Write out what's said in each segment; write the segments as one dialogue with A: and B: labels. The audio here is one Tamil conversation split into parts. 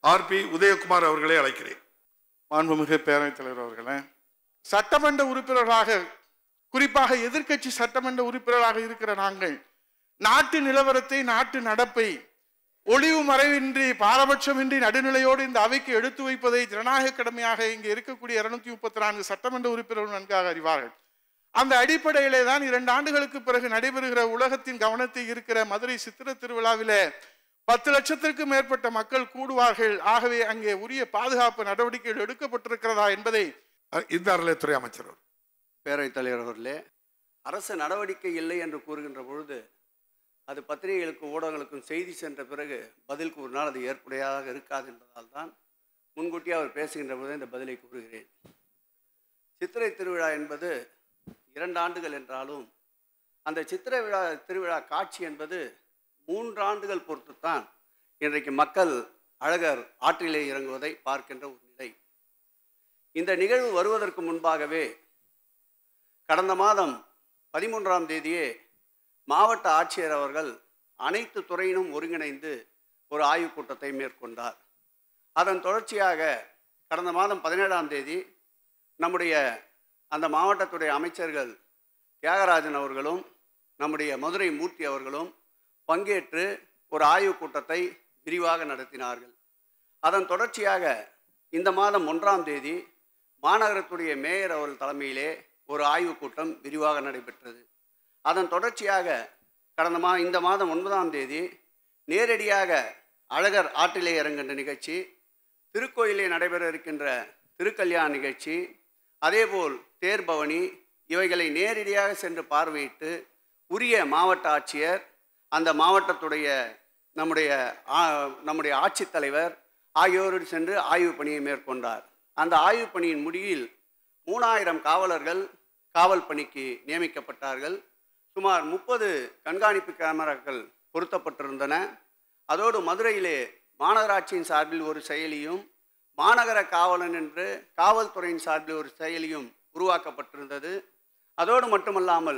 A: ஆர்பி உதயகுமார் அவர்களை அழைக்கிறேன்
B: மாண்புமிகு பேரவைத் தலைவர் அவர்களே சட்டமன்ற உறுப்பினர்களாக குறிப்பாக எதிர்க்கட்சி சட்டமன்ற உறுப்பினராக இருக்கிற நாங்கள் நாட்டு நிலவரத்தை நாட்டு நடப்பை ஒளிவு மறைவின்றி பாரபட்சமின்றி நடுநிலையோடு இந்த அவைக்கு எடுத்து வைப்பதை ஜனநாயக கடமையாக இங்கே இருக்கக்கூடிய இருநூத்தி முப்பத்தி நான்கு சட்டமன்ற உறுப்பினர்கள் நன்காக அறிவார்கள் அந்த அடிப்படையிலே தான் இரண்டு ஆண்டுகளுக்கு பிறகு நடைபெறுகிற உலகத்தின் கவனத்தை இருக்கிற மதுரை சித்திர திருவிழாவிலே பத்து லட்சத்திற்கும் மேற்பட்ட மக்கள் கூடுவார்கள் ஆகவே அங்கே உரிய பாதுகாப்பு நடவடிக்கைகள் எடுக்கப்பட்டிருக்கிறதா என்பதை
A: அஹ், இந்த அறநிலையத்துறை அமைச்சர் அவர்.
C: பேரவைத் தலைவர் அவர்களே அரசு நடவடிக்கை இல்லை என்று கூறுகின்ற பொழுது அது பத்திரிகைகளுக்கும் ஊடகங்களுக்கும் செய்தி சென்ற பிறகு பதில் கூறினால் அது ஏற்புடையதாக இருக்காது என்பதால் தான் முன்கூட்டியே அவர் பேசுகின்ற பொழுது இந்த பதிலை கூறுகிறேன் சித்திரை திருவிழா என்பது இரண்டு ஆண்டுகள் என்றாலும் அந்த சித்திரை விழா திருவிழா காட்சி என்பது மூன்று ஆண்டுகள் பொறுத்துத்தான் இன்றைக்கு மக்கள் அழகர் ஆற்றிலே இறங்குவதை பார்க்கின்ற ஒரு நிலை இந்த நிகழ்வு வருவதற்கு முன்பாகவே கடந்த மாதம் பதிமூன்றாம் தேதியே மாவட்ட ஆட்சியர் அவர்கள் அனைத்து துறையினும் ஒருங்கிணைந்து ஒரு ஆய்வுக் கூட்டத்தை மேற்கொண்டார் அதன் தொடர்ச்சியாக கடந்த மாதம் பதினேழாம் தேதி நம்முடைய அந்த மாவட்டத்துடைய அமைச்சர்கள் தியாகராஜன் அவர்களும் நம்முடைய மதுரை மூர்த்தி அவர்களும் பங்கேற்று ஒரு ஆய்வுக் கூட்டத்தை விரிவாக நடத்தினார்கள் அதன் தொடர்ச்சியாக இந்த மாதம் ஒன்றாம் தேதி மாநகரத்துடைய மேயர் அவர்கள் தலைமையிலே ஒரு ஆய்வுக் கூட்டம் விரிவாக நடைபெற்றது அதன் தொடர்ச்சியாக கடந்த மா இந்த மாதம் ஒன்பதாம் தேதி நேரடியாக அழகர் ஆற்றிலே இறங்குகின்ற நிகழ்ச்சி திருக்கோயிலே நடைபெற இருக்கின்ற திருக்கல்யாண நிகழ்ச்சி அதேபோல் தேர்பவனி இவைகளை நேரடியாக சென்று பார்வையிட்டு உரிய மாவட்ட ஆட்சியர் அந்த மாவட்டத்துடைய நம்முடைய ஆ- நம்முடைய ஆட்சித்தலைவர் ஆகியோரோடு சென்று ஆய்வு பணியை மேற்கொண்டார் அந்த ஆய்வு பணியின் முடிவில் மூணாயிரம் காவலர்கள் காவல் பணிக்கு நியமிக்கப்பட்டார்கள் சுமார் முப்பது கண்காணிப்பு கேமராக்கள் பொருத்தப்பட்டிருந்தன அதோடு மதுரையிலே மாநகராட்சியின் சார்பில் ஒரு செயலியும் மாநகர காவலன் என்று காவல்துறையின் சார்பில் ஒரு செயலியும் உருவாக்கப்பட்டிருந்தது அதோடு மட்டுமல்லாமல்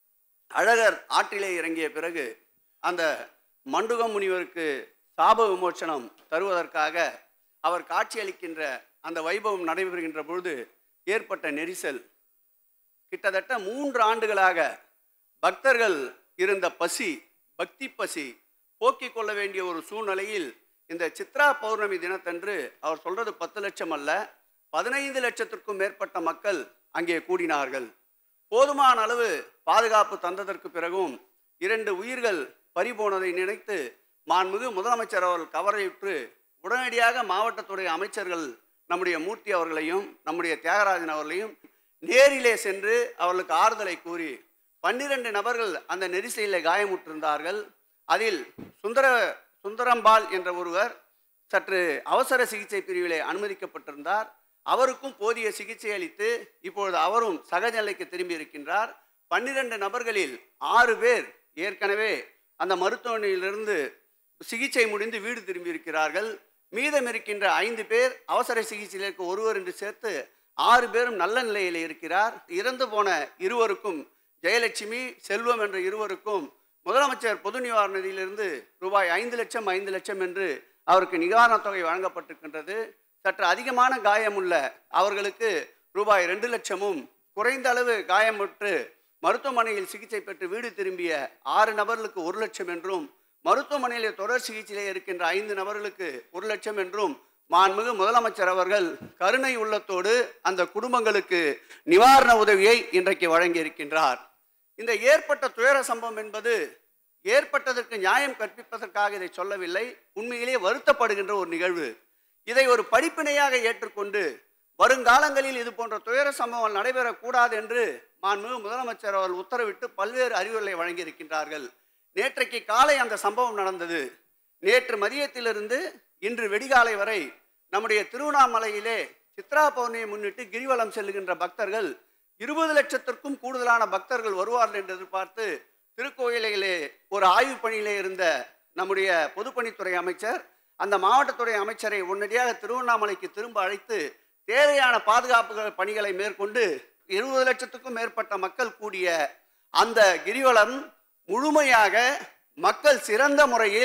C: அழகர் ஆற்றிலே இறங்கிய பிறகு அந்த மண்டுக முனிவருக்கு சாப விமோச்சனம் தருவதற்காக அவர் காட்சியளிக்கின்ற அந்த வைபவம் நடைபெறுகின்ற பொழுது ஏற்பட்ட நெரிசல் கிட்டத்தட்ட மூன்று ஆண்டுகளாக பக்தர்கள் இருந்த பசி பக்தி பசி போக்கிக் கொள்ள வேண்டிய ஒரு சூழ்நிலையில் இந்த சித்ரா பௌர்ணமி தினத்தன்று அவர் சொல்றது பத்து லட்சம் அல்ல பதினைந்து லட்சத்திற்கும் மேற்பட்ட மக்கள் அங்கே கூடினார்கள் போதுமான அளவு பாதுகாப்பு தந்ததற்கு பிறகும் இரண்டு உயிர்கள் பறிபோனதை நினைத்து மாண்புமிகு முதலமைச்சர் அவர்கள் கவலையுற்று உடனடியாக மாவட்டத்துடைய அமைச்சர்கள் நம்முடைய மூர்த்தி அவர்களையும் நம்முடைய தியாகராஜன் அவர்களையும் நேரிலே சென்று அவர்களுக்கு ஆறுதலை கூறி பன்னிரண்டு நபர்கள் அந்த நெரிசலில் காயமுற்றிருந்தார்கள் அதில் சுந்தர சுந்தரம்பாள் என்ற ஒருவர் சற்று அவசர சிகிச்சை பிரிவிலே அனுமதிக்கப்பட்டிருந்தார் அவருக்கும் போதிய சிகிச்சை அளித்து இப்பொழுது அவரும் சகஜ நிலைக்கு திரும்பி இருக்கின்றார் பன்னிரண்டு நபர்களில் ஆறு பேர் ஏற்கனவே அந்த மருத்துவமனையிலிருந்து சிகிச்சை முடிந்து வீடு திரும்பி இருக்கிறார்கள் மீதம் இருக்கின்ற ஐந்து பேர் அவசர சிகிச்சையில் இருக்க ஒருவர் என்று சேர்த்து ஆறு பேரும் நல்ல நிலையில் இருக்கிறார் இறந்து போன இருவருக்கும் ஜெயலட்சுமி செல்வம் என்ற இருவருக்கும் முதலமைச்சர் பொது நிவாரண நிதியிலிருந்து ரூபாய் ஐந்து லட்சம் ஐந்து லட்சம் என்று அவருக்கு நிவாரணத் தொகை வழங்கப்பட்டிருக்கின்றது சற்று அதிகமான காயமுள்ள அவர்களுக்கு ரூபாய் ரெண்டு லட்சமும் குறைந்த அளவு காயமுற்று மருத்துவமனையில் சிகிச்சை பெற்று வீடு திரும்பிய ஆறு நபர்களுக்கு ஒரு லட்சம் என்றும் மருத்துவமனையில் தொடர் சிகிச்சையிலே இருக்கின்ற ஐந்து நபர்களுக்கு ஒரு லட்சம் என்றும் மாண்புமிகு முதலமைச்சர் அவர்கள் கருணை உள்ளத்தோடு அந்த குடும்பங்களுக்கு நிவாரண உதவியை இன்றைக்கு வழங்கி இருக்கின்றார் இந்த ஏற்பட்ட துயர சம்பவம் என்பது ஏற்பட்டதற்கு நியாயம் கற்பிப்பதற்காக இதை சொல்லவில்லை உண்மையிலே வருத்தப்படுகின்ற ஒரு நிகழ்வு இதை ஒரு படிப்பினையாக ஏற்றுக்கொண்டு வருங்காலங்களில் இது போன்ற துயர சம்பவங்கள் நடைபெறக்கூடாது என்று மாண்புமிகு முதலமைச்சர் அவர்கள் உத்தரவிட்டு பல்வேறு அறிவுரைகளை வழங்கியிருக்கின்றார்கள் நேற்றைக்கு காலை அந்த சம்பவம் நடந்தது நேற்று மதியத்திலிருந்து இன்று வெடிகாலை வரை நம்முடைய திருவண்ணாமலையிலே சித்ரா பௌர்ணமியை முன்னிட்டு கிரிவலம் செல்லுகின்ற பக்தர்கள் இருபது லட்சத்திற்கும் கூடுதலான பக்தர்கள் வருவார்கள் என்று எதிர்பார்த்து திருக்கோயிலிலே ஒரு ஆய்வு பணியிலே இருந்த நம்முடைய பொதுப்பணித்துறை அமைச்சர் அந்த மாவட்டத்துறை அமைச்சரை உடனடியாக திருவண்ணாமலைக்கு திரும்ப அழைத்து தேவையான பாதுகாப்பு பணிகளை மேற்கொண்டு இருபது லட்சத்துக்கும் மேற்பட்ட மக்கள் கூடிய அந்த கிரிவலம் முழுமையாக மக்கள் சிறந்த முறையில்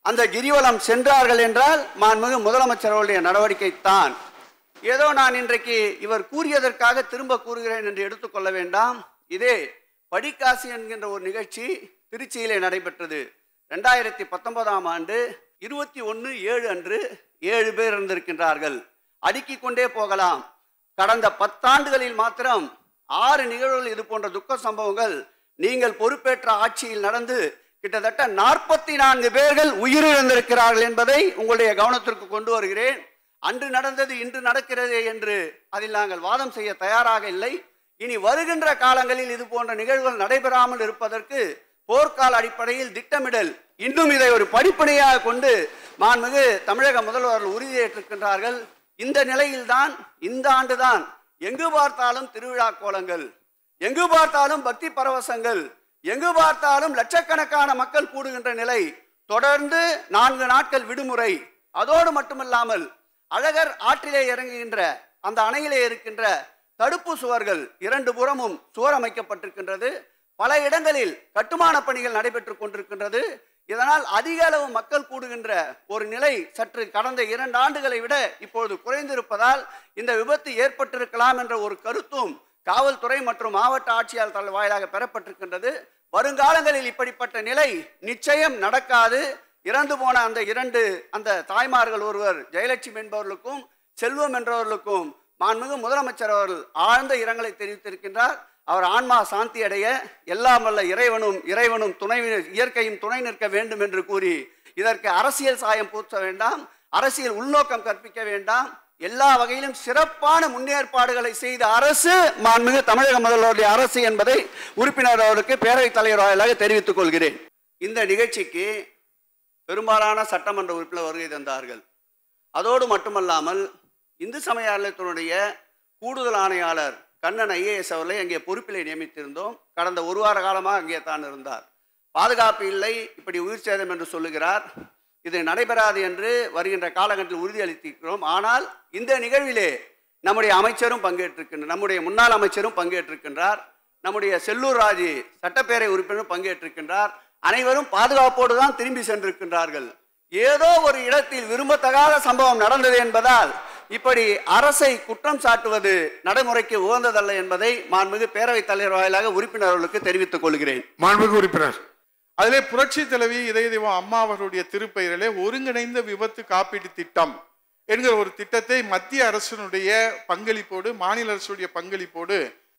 C: அந்த கிரிவலம் சென்றார்கள் என்றால் மாண்புமிகு முதலமைச்சர் அவருடைய நடவடிக்கை தான் ஏதோ நான் இன்றைக்கு இவர் கூறியதற்காக திரும்ப கூறுகிறேன் என்று எடுத்துக்கொள்ள வேண்டாம் இதே படிக்காசு என்கின்ற ஒரு நிகழ்ச்சி திருச்சியிலே நடைபெற்றது ரெண்டாயிரத்தி பத்தொன்பதாம் ஆண்டு இருபத்தி ஒன்று ஏழு அன்று ஏழு பேர் இருந்திருக்கின்றார்கள் அடுக்கிக் கொண்டே போகலாம் கடந்த பத்தாண்டுகளில் மாத்திரம் ஆறு நிகழ்வுகள் இது போன்ற துக்க சம்பவங்கள் நீங்கள் பொறுப்பேற்ற ஆட்சியில் நடந்து கிட்டத்தட்ட நாற்பத்தி நான்கு பேர்கள் உயிரிழந்திருக்கிறார்கள் என்பதை உங்களுடைய கவனத்திற்கு கொண்டு வருகிறேன் அன்று நடந்தது இன்று நடக்கிறது என்று அதில் நாங்கள் வாதம் செய்ய தயாராக இல்லை இனி வருகின்ற காலங்களில் இது போன்ற நிகழ்வுகள் நடைபெறாமல் இருப்பதற்கு போர்க்கால அடிப்படையில் திட்டமிடல் இன்னும் இதை ஒரு படிப்பனையாக கொண்டு மாண்புமிகு தமிழக முதல்வர் உறுதியேற்றிருக்கின்றார்கள் இந்த நிலையில்தான் இந்த ஆண்டுதான் எங்கு பார்த்தாலும் திருவிழா கோலங்கள் எங்கு பார்த்தாலும் பக்தி பரவசங்கள் எங்கு பார்த்தாலும் லட்சக்கணக்கான மக்கள் கூடுகின்ற நிலை தொடர்ந்து நான்கு நாட்கள் விடுமுறை அதோடு மட்டுமல்லாமல் அழகர் ஆற்றிலே இறங்குகின்ற அந்த அணையிலே இருக்கின்ற தடுப்பு சுவர்கள் இரண்டு புறமும் சுவர் அமைக்கப்பட்டிருக்கின்றது பல இடங்களில் கட்டுமான பணிகள் நடைபெற்றுக் கொண்டிருக்கின்றது இதனால் அதிக அளவு மக்கள் கூடுகின்ற ஒரு நிலை சற்று கடந்த இரண்டு ஆண்டுகளை விட இப்பொழுது குறைந்திருப்பதால் இந்த விபத்து ஏற்பட்டிருக்கலாம் என்ற ஒரு கருத்தும் காவல்துறை மற்றும் மாவட்ட ஆட்சியாளர் தலை வாயிலாக பெறப்பட்டிருக்கின்றது வருங்காலங்களில் இப்படிப்பட்ட நிலை நிச்சயம் நடக்காது இறந்து போன அந்த இரண்டு அந்த தாய்மார்கள் ஒருவர் ஜெயலட்சுமி என்பவர்களுக்கும் செல்வம் என்றவர்களுக்கும் மாண்புமிகு முதலமைச்சர் அவர்கள் ஆழ்ந்த இரங்கலை தெரிவித்திருக்கின்றார் அவர் ஆன்மா சாந்தி அடைய எல்லாம் வல்ல இறைவனும் இறைவனும் துணை இயற்கையும் துணை நிற்க வேண்டும் என்று கூறி இதற்கு அரசியல் சாயம் பூச வேண்டாம் அரசியல் உள்நோக்கம் கற்பிக்க வேண்டாம் எல்லா வகையிலும் சிறப்பான முன்னேற்பாடுகளை செய்த அரசு மாண்புமிகு தமிழக முதல்வருடைய அரசு என்பதை உறுப்பினர் அவருக்கு பேரவைத் தலைவர் வாயிலாக தெரிவித்துக் கொள்கிறேன் இந்த நிகழ்ச்சிக்கு பெரும்பாலான சட்டமன்ற உறுப்பினர் வருகை தந்தார்கள் அதோடு மட்டுமல்லாமல் இந்து சமய அறநிலையத்தினுடைய கூடுதல் ஆணையாளர் கண்ணன் ஐஏஎஸ் அவர்களை அங்கே பொறுப்பிலே நியமித்திருந்தோம் கடந்த ஒரு வார காலமாக அங்கே தான் இருந்தார் பாதுகாப்பு இல்லை இப்படி உயிர் சேதம் என்று சொல்லுகிறார் இது நடைபெறாது என்று வருகின்ற காலகட்டத்தில் உறுதியளித்திருக்கிறோம் ஆனால் இந்த நிகழ்விலே நம்முடைய அமைச்சரும் பங்கேற்றிருக்கின்றார் நம்முடைய முன்னாள் அமைச்சரும் பங்கேற்றிருக்கின்றார் நம்முடைய செல்லூர் ராஜு சட்டப்பேரவை உறுப்பினரும் பங்கேற்றிருக்கின்றார் அனைவரும் பாதுகாப்போடு தான் திரும்பி சென்றிருக்கின்றார்கள் ஏதோ ஒரு இடத்தில் விரும்பத்தகாத சம்பவம் நடந்தது என்பதால் இப்படி அரசை குற்றம் சாட்டுவது நடைமுறைக்கு உகந்ததல்ல என்பதை மாண்புமிகு பேரவைத் தலைவர் வாயிலாக உறுப்பினர்களுக்கு தெரிவித்துக் கொள்கிறேன்
A: மாண்புமிகு உறுப்பினர்
B: அதிலே புரட்சி தலைவி இதய தெய்வம் அம்மா அவர்களுடைய திருப்பெயரிலே ஒருங்கிணைந்த விபத்து காப்பீட்டு திட்டம் என்கிற ஒரு திட்டத்தை மத்திய அரசினுடைய பங்களிப்போடு மாநில அரசுடைய பங்களிப்போடு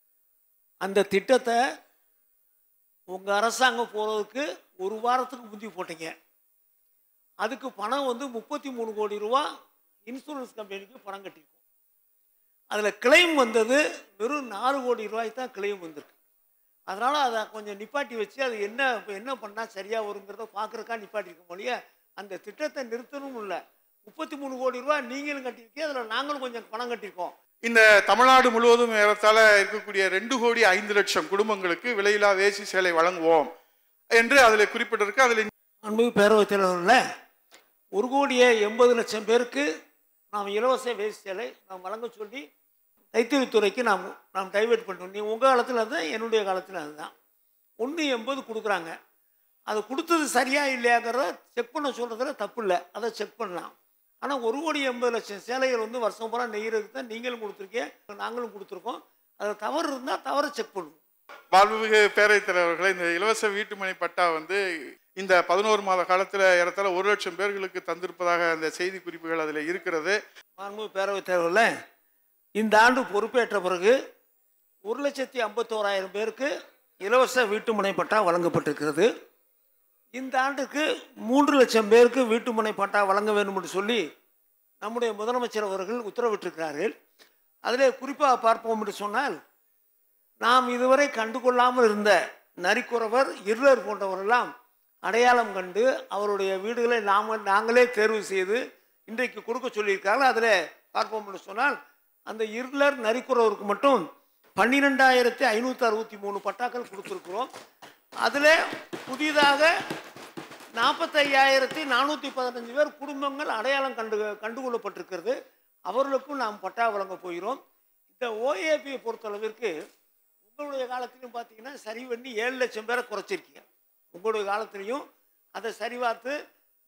D: அந்த திட்டத்தை உங்கள் அரசாங்கம் போகிறதுக்கு ஒரு வாரத்துக்கு முந்தி போட்டீங்க அதுக்கு பணம் வந்து முப்பத்தி மூணு கோடி ரூபா இன்சூரன்ஸ் கம்பெனிக்கு பணம் கட்டியிருக்கோம் அதில் கிளைம் வந்தது வெறும் நாலு கோடி ரூபாய்க்கு தான் கிளைம் வந்திருக்கு அதனால் அதை கொஞ்சம் நிப்பாட்டி வச்சு அது என்ன இப்போ என்ன பண்ணால் சரியாக வருங்கிறத பார்க்குறக்கா நிப்பாட்டியிருக்க மொழிய அந்த திட்டத்தை நிறுத்தணும் இல்லை முப்பத்தி மூணு கோடி ரூபா நீங்களும் கட்டியிருக்கீங்க அதில் நாங்களும் கொஞ்சம் பணம் கட்டியிருக்கோம்
B: இந்த தமிழ்நாடு முழுவதும் ஏறத்தாழ இருக்கக்கூடிய ரெண்டு கோடி ஐந்து லட்சம் குடும்பங்களுக்கு விலையில்லா வேசி சேலை வழங்குவோம் என்று அதில் குறிப்பிட்டிருக்கு அதில்
D: அன்பு பேரவைத் தலைவர்களே ஒரு கோடியே எண்பது லட்சம் பேருக்கு நாம் இலவச வேஷ்டி சேலை நாம் வழங்க சொல்லி கைத்தறித்துறைக்கு நாம் நாம் டைவெர்ட் பண்ணுறோம் நீ உங்கள் காலத்தில் அதுதான் என்னுடைய காலத்தில் அதுதான் ஒன்று எண்பது கொடுக்குறாங்க அது கொடுத்தது சரியா இல்லையாங்கிறத செக் பண்ண சொல்கிறதுல தப்பு இல்லை அதை செக் பண்ணலாம் ஆனால் ஒரு கோடி எண்பது லட்சம் சேலைகள் வந்து வருஷம் பூரா நெய்யறதுக்கு தான் நீங்களும் கொடுத்துருக்கீங்க நாங்களும் கொடுத்துருக்கோம் அதில் தவறு இருந்தால் தவறை செக் பண்ணுவோம்
B: வாழ்வுமிகு பேரவைத் தலைவர்களே இந்த இலவச வீட்டுமனை பட்டா வந்து இந்த பதினோரு மாத காலத்தில் ஏறத்தாழ ஒரு லட்சம் பேர்களுக்கு தந்திருப்பதாக அந்த செய்தி குறிப்புகள் அதில் இருக்கிறது
D: மாண்பு பேரவைத் தலைவரில் இந்த ஆண்டு பொறுப்பேற்ற பிறகு ஒரு லட்சத்தி ஐம்பத்தோராயிரம் பேருக்கு இலவச வீட்டுமனை பட்டா வழங்கப்பட்டிருக்கிறது இந்த ஆண்டுக்கு மூன்று லட்சம் பேருக்கு வீட்டுமனை பட்டா வழங்க வேண்டும் என்று சொல்லி நம்முடைய முதலமைச்சர் அவர்கள் உத்தரவிட்டிருக்கிறார்கள் அதில் குறிப்பாக பார்ப்போம் என்று சொன்னால் நாம் இதுவரை கண்டுகொள்ளாமல் இருந்த நரிக்குறவர் இருளர் போன்றவரெல்லாம் அடையாளம் கண்டு அவருடைய வீடுகளை நாம் நாங்களே தேர்வு செய்து இன்றைக்கு கொடுக்க சொல்லியிருக்காங்க அதில் பார்ப்போம் என்று சொன்னால் அந்த இருளர் நரிக்குறவருக்கு மட்டும் பன்னிரெண்டாயிரத்தி ஐநூற்றி அறுபத்தி மூணு பட்டாக்கள் கொடுத்துருக்குறோம் அதில் புதிதாக நாற்பத்தையாயிரத்தி நானூற்றி பதினஞ்சு பேர் குடும்பங்கள் அடையாளம் கண்டு கண்டுகொள்ளப்பட்டிருக்கிறது அவர்களுக்கும் நாம் பட்டா வழங்க போகிறோம் இந்த ஓஏபியை பொறுத்தளவிற்கு உங்களுடைய காலத்திலையும் பார்த்தீங்கன்னா சரி பண்ணி ஏழு லட்சம் பேரை குறைச்சிருக்கீங்க உங்களுடைய காலத்திலையும் அதை சரி பார்த்து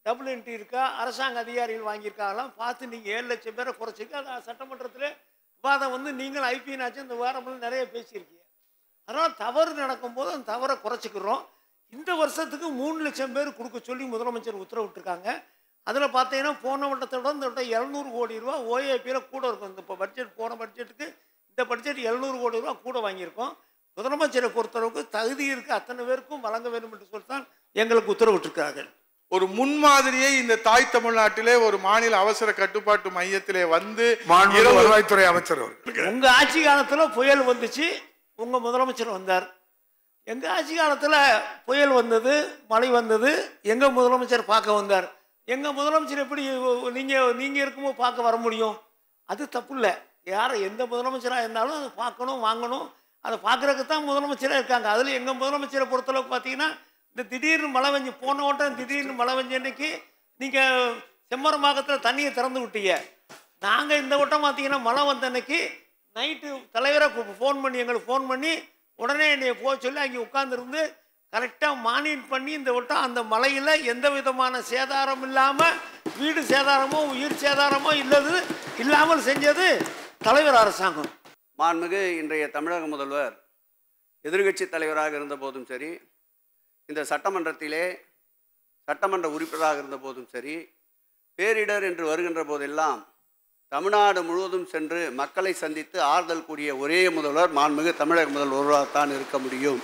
D: டபுள் என்ட்ரி இருக்கா அரசாங்க அதிகாரிகள் வாங்கியிருக்காங்களாம் பார்த்து நீங்கள் ஏழு லட்சம் பேரை குறைச்சிக்க அது சட்டமன்றத்தில் விவாதம் வந்து நீங்கள் ஐபிஎனாச்சும் இந்த வாரம்லாம் நிறைய பேசியிருக்கீங்க அதனால் தவறு நடக்கும்போது அந்த தவறை குறைச்சிக்கிறோம் இந்த வருஷத்துக்கு மூணு லட்சம் பேர் கொடுக்க சொல்லி முதலமைச்சர் உத்தரவிட்டிருக்காங்க அதில் பார்த்தீங்கன்னா போன வட்டத்தோட இந்த வட்டம் இரநூறு கோடி ரூபா ஓஏபியில் கூட இருக்கும் இந்த இப்போ பட்ஜெட் போன பட்ஜெட்டுக்கு இந்த பட்ஜெட் எழுநூறு கோடி ரூபா கூட வாங்கியிருக்கோம் முதலமைச்சரை பொறுத்தளவுக்கு தகுதி இருக்க அத்தனை பேருக்கும் வழங்க வேண்டும் என்று சொல்லித்தான் எங்களுக்கு உத்தரவிட்டிருக்கிறார்கள்
B: ஒரு முன்மாதிரியை இந்த தாய் தமிழ்நாட்டிலே ஒரு மாநில அவசர கட்டுப்பாட்டு மையத்திலே வந்து
A: மாண்புமிகு
B: இரவு-
A: வருவாய்த்துறை அமைச்சர் அவர்கள்
D: உங்க ஆட்சி காலத்துல புயல் வந்துச்சு உங்க முதலமைச்சர் வந்தார் எங்க ஆட்சி காலத்துல புயல் வந்தது மழை வந்தது எங்க முதலமைச்சர் பார்க்க வந்தார் எங்க முதலமைச்சர் எப்படி நீங்க நீங்க இருக்கும்போது பார்க்க வர முடியும் அது தப்பு இல்லை யார் எந்த முதலமைச்சராக இருந்தாலும் அதை பார்க்கணும் வாங்கணும் அதை பார்க்கறதுக்கு தான் முதலமைச்சராக இருக்காங்க அதில் எங்கள் முதலமைச்சரை பொறுத்தளவுக்கு பார்த்தீங்கன்னா இந்த திடீர்னு மழை வெஞ்சு போன ஓட்டம் திடீர்னு மழை வெஞ்ச அன்னைக்கு நீங்கள் செம்மரமாகத்தில் தண்ணியை திறந்து விட்டீங்க நாங்கள் இந்த வட்டம் பார்த்தீங்கன்னா மழை வந்த அன்னைக்கு நைட்டு தலைவரை ஃபோன் பண்ணி எங்களுக்கு ஃபோன் பண்ணி உடனே என்னை போக சொல்லி அங்கே உட்காந்துருந்து கரெக்டாக மானிட் பண்ணி இந்த வட்டம் அந்த மலையில் எந்த விதமான சேதாரம் இல்லாமல் வீடு சேதாரமோ உயிர் சேதாரமோ இல்லது இல்லாமல் செஞ்சது தலைவர் அரசாங்கம்
C: மாண்புமிகு இன்றைய தமிழக முதல்வர் எதிர்க்கட்சி தலைவராக இருந்த போதும் சரி இந்த சட்டமன்றத்திலே சட்டமன்ற உறுப்பினராக இருந்த போதும் சரி பேரிடர் என்று வருகின்ற போதெல்லாம் தமிழ்நாடு முழுவதும் சென்று மக்களை சந்தித்து ஆறுதல் கூடிய ஒரே முதல்வர் மாண்புமிகு தமிழக முதல்வராகத்தான் இருக்க முடியும்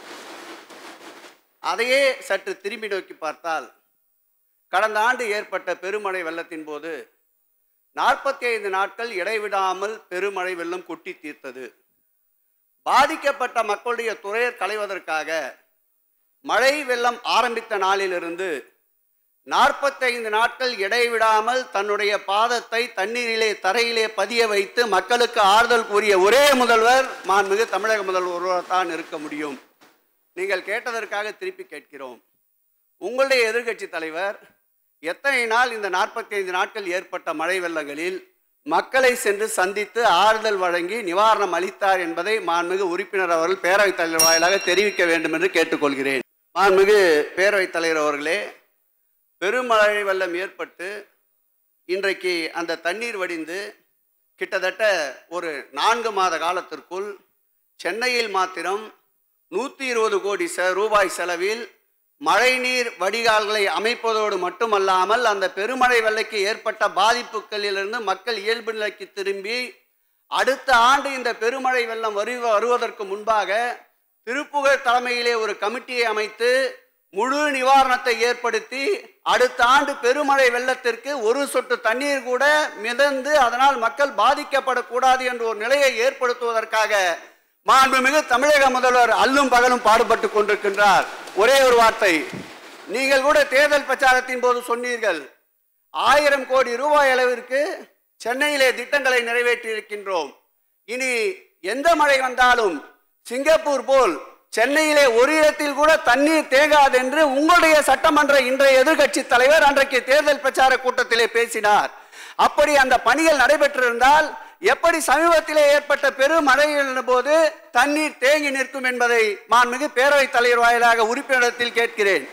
C: அதையே சற்று திரும்பி நோக்கி பார்த்தால் கடந்த ஆண்டு ஏற்பட்ட பெருமழை வெள்ளத்தின் போது நாற்பத்தி ஐந்து நாட்கள் இடைவிடாமல் பெருமழை வெள்ளம் கொட்டி தீர்த்தது பாதிக்கப்பட்ட மக்களுடைய துறையர் களைவதற்காக மழை வெள்ளம் ஆரம்பித்த நாளிலிருந்து நாற்பத்தைந்து நாட்கள் இடைவிடாமல் தன்னுடைய பாதத்தை தண்ணீரிலே தரையிலே பதிய வைத்து மக்களுக்கு ஆறுதல் கூறிய ஒரே முதல்வர் மாண்புமிகு தமிழக முதல்வர் தான் இருக்க முடியும் நீங்கள் கேட்டதற்காக திருப்பி கேட்கிறோம் உங்களுடைய எதிர்க்கட்சி தலைவர் எத்தனை நாள் இந்த நாற்பத்தி ஐந்து நாட்கள் ஏற்பட்ட மழை வெள்ளங்களில் மக்களை சென்று சந்தித்து ஆறுதல் வழங்கி நிவாரணம் அளித்தார் என்பதை மாண்புமிகு உறுப்பினர் அவர்கள் பேரவைத் தலைவர் வாயிலாக தெரிவிக்க வேண்டும் என்று கேட்டுக்கொள்கிறேன் மாண்புமிகு பேரவைத் தலைவர் அவர்களே பெருமழை வெள்ளம் ஏற்பட்டு இன்றைக்கு அந்த தண்ணீர் வடிந்து கிட்டத்தட்ட ஒரு நான்கு மாத காலத்திற்குள் சென்னையில் மாத்திரம் நூற்றி இருபது கோடி ச ரூபாய் செலவில் மழைநீர் வடிகால்களை அமைப்பதோடு மட்டுமல்லாமல் அந்த பெருமழை வெள்ளைக்கு ஏற்பட்ட பாதிப்புகளிலிருந்து மக்கள் இயல்பு நிலைக்கு திரும்பி அடுத்த ஆண்டு இந்த பெருமழை வெள்ளம் வரு வருவதற்கு முன்பாக திருப்புகழ் தலைமையிலே ஒரு கமிட்டியை அமைத்து முழு நிவாரணத்தை ஏற்படுத்தி அடுத்த ஆண்டு பெருமழை வெள்ளத்திற்கு ஒரு சொட்டு தண்ணீர் கூட மிதந்து அதனால் மக்கள் பாதிக்கப்படக்கூடாது என்ற ஒரு நிலையை ஏற்படுத்துவதற்காக மாண்புமிகு தமிழக முதல்வர் அல்லும் பகலும் பாடுபட்டு கொண்டிருக்கின்றார் ஒரே ஒரு வார்த்தை நீங்கள் கூட தேர்தல் பிரச்சாரத்தின் போது சொன்னீர்கள் ஆயிரம் கோடி ரூபாய் அளவிற்கு சென்னையிலே திட்டங்களை நிறைவேற்றி இருக்கின்றோம் இனி எந்த மழை வந்தாலும் சிங்கப்பூர் போல் சென்னையிலே ஒரு இடத்தில் கூட தண்ணீர் தேங்காது என்று உங்களுடைய சட்டமன்ற இன்றைய எதிர்க்கட்சி தலைவர் அன்றைக்கு தேர்தல் பிரச்சார கூட்டத்திலே பேசினார் அப்படி அந்த பணிகள் நடைபெற்றிருந்தால் எப்படி சமீபத்திலே ஏற்பட்ட பெருமழையின் போது தண்ணீர் தேங்கி நிற்கும் என்பதை மாண்புமிகு பேரவைத் தலைவர் வாயிலாக உறுப்பினரிடத்தில் கேட்கிறேன்